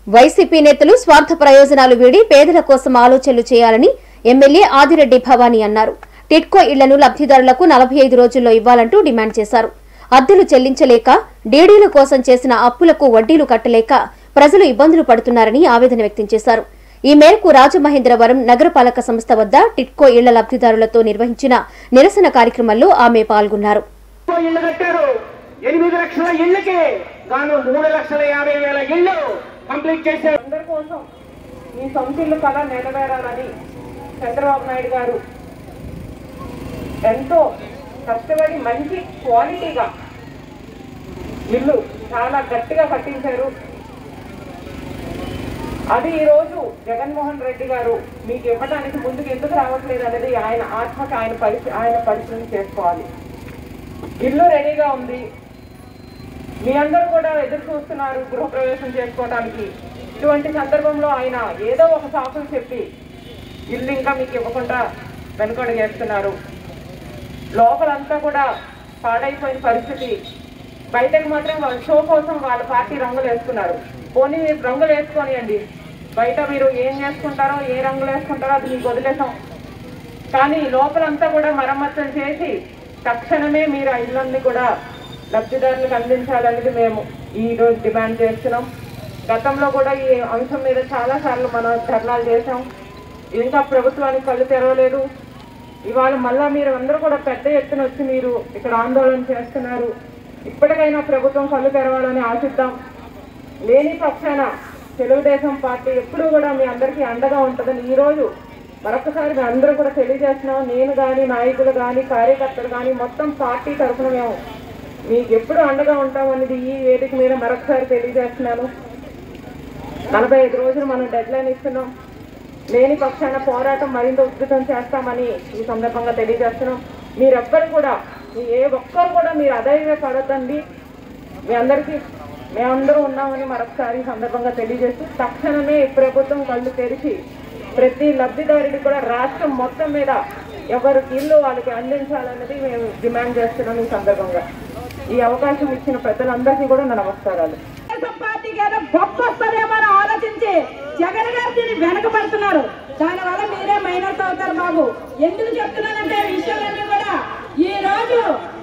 YCP నేతలు స్వార్థ ప్రయోజనాలు వీడి పేదల కోసం ఆలోచనలు చేయాలని ఎమ్మెల్యే ఆదిరెడ్డి భవానీ అన్నారు టిడ్కో ఇళ్లను లబ్ధిదారులకు నలభై ఐదు రోజుల్లో ఇవ్వాలంటూ డిమాండ్ చేశారు అద్దెలు చెల్లించలేక డీడీల కోసం చేసిన అప్పులకు వడ్డీలు కట్టలేక ప్రజలు ఇబ్బందులు పడుతున్నారని ఆవేదన వ్యక్తం చేశారు ఈ మేరకు రాజమహేంద్రవరం నగరపాలక సంస్థ వద్ద టిడ్కో ఇళ్ల లబ్ధిదారులతో నిర్వహించిన నిరసన కార్యక్రమంలో ఆమె పాల్గొన్నారు ఎక్కువ ఇళ్లు కట్టారు ఎనిమిది లక్షల ఇళ్ళకి గాను మూడు లక్షల యాభై వేల ఇళ్ళు కంప్లీట్ చేశారు అందరి కోసం మీ సొంత ఇల్లు కళ నెరవేరాలని చంద్రబాబు నాయుడు గారు ఎంతో కష్టపడి మంచి క్వాలిటీగా ఇల్లు చాలా గట్టిగా కట్టించారు అది ఈరోజు జగన్మోహన్ రెడ్డి గారు మీకు ఇవ్వడానికి ముందుకు ఎందుకు రావట్లేదు అనేది ఆయన ఆత్మకి ఆయన పరిశీ ఆయన పరిశీలన చేసుకోవాలి ఇల్లు రెడీగా ఉంది మీ అందరూ కూడా ఎదురు చూస్తున్నారు గృహప్రవేశం చేసుకోవడానికి ఇటువంటి సందర్భంలో ఆయన ఏదో ఒక సాకులు చెప్పి ఇల్లు ఇంకా మీకు ఇవ్వకుండా వెనుకడు చేస్తున్నారు లోపలంతా కూడా పాడైపోయిన పరిస్థితి బయటకు మాత్రం వాళ్ళ షో కోసం వాళ్ళ పార్టీ రంగులు వేసుకున్నారు పోనీ మీరు రంగులు వేసుకోనియండి బయట మీరు ఏం చేసుకుంటారో ఏ రంగులు వేసుకుంటారో అది మీకు వదిలేసాం కానీ లోపలంతా కూడా మరమ్మతులు చేసి తక్షణమే మీరు ఆ ఇళ్ళన్ని కూడా లబ్ధిదారులకు అందించాలనేది మేము ఈ రోజు డిమాండ్ చేస్తున్నాం గతంలో కూడా ఈ అంశం మీద చాలా సార్లు మనం ధర్నాలు చేశాం ఇంకా ప్రభుత్వానికి కళ్ళు తెరవలేదు ఇవాళ మళ్ళా మీరు అందరూ కూడా పెద్ద ఎత్తున వచ్చి మీరు ఇక్కడ ఆందోళన చేస్తున్నారు ఇప్పటికైనా ప్రభుత్వం కళ్ళు తెరవాలని ఆశిద్దాం లేని పక్షాన తెలుగుదేశం పార్టీ ఎప్పుడూ కూడా మీ అందరికీ అండగా ఉంటుందని ఈ రోజు మరొకసారి మీ అందరూ కూడా తెలియజేస్తున్నాం నేను కానీ నాయకులు కానీ కార్యకర్తలు కానీ మొత్తం పార్టీ తరఫున మేము మీకు ఎప్పుడు అండగా ఉంటామనేది ఈ వేదిక మీద మరొకసారి తెలియజేస్తున్నాను నలభై ఐదు రోజులు మనం డెడ్ లైన్ ఇస్తున్నాం లేని పక్షాన పోరాటం మరింత ఉధృతం చేస్తామని ఈ సందర్భంగా తెలియజేస్తున్నాం మీరెవ్వరు కూడా మీ ఏ ఒక్కరు కూడా మీరు అధైర్య పడద్దండి మీ అందరికీ మేమందరూ ఉన్నామని మరొకసారి ఈ సందర్భంగా తెలియజేస్తూ తక్షణమే ఈ ప్రభుత్వం కళ్ళు తెరిచి ప్రతి లబ్ధిదారుడికి కూడా రాష్ట్రం మొత్తం మీద ఎవరికి ఇల్లు వాళ్ళకి అందించాలన్నది మేము డిమాండ్ చేస్తున్నాం ఈ సందర్భంగా ఈ అవకాశం ఇచ్చిన ప్రజలందరికీ కూడా నా నమస్కారాలు తెలుగుదేశం పార్టీకి ఏదో గొప్ప వస్తుందేమో అని ఆలోచించి జగన్ గారు దీన్ని వెనకబడుతున్నారు దానివల్ల మీరే మైనస్ అవుతారు బాబు ఎందుకు చెప్తున్నానంటే ఈ విషయాలన్నీ కూడా ఈ రోజు